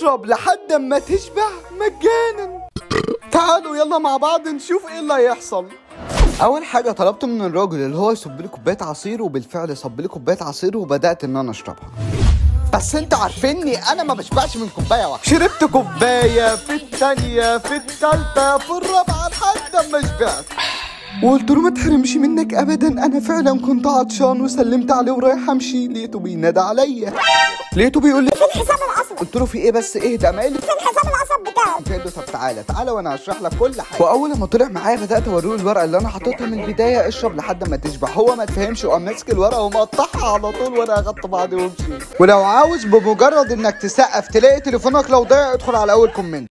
اشرب لحد ما تشبع مجانا تعالوا يلا مع بعض نشوف ايه اللي هيحصل اول حاجه طلبت من الراجل اللي هو يصب لي كوبايه عصير وبالفعل صب لي كوبايه عصير وبدات ان انا اشربها بس انتوا عارفيني انا ما بشبعش من كوبايه واحده شربت كوبايه في الثانيه في الثالثه في الرابعه لحد ما شبعت وقلت له ما تحرمش منك ابدا انا فعلا كنت عطشان وسلمت عليه ورايح امشي لقيته بينادى عليا لقيته بيقول لي فين حساب العصب قلت له في ايه بس ايه ده مالي فين حساب العصب بتاعك قلت له طب تعالى تعالى وانا هشرح لك كل حاجه واول ما طلع معايا بدات اوريه الورقه اللي انا حاططها من البدايه اشرب لحد ما تشبع هو ما تفهمش وقام ماسك الورقه ومقطعها على طول وانا اخدت بعضي ومشيت ولو عاوز بمجرد انك تسقف تلاقي تليفونك لو ضايع ادخل على اول كومنت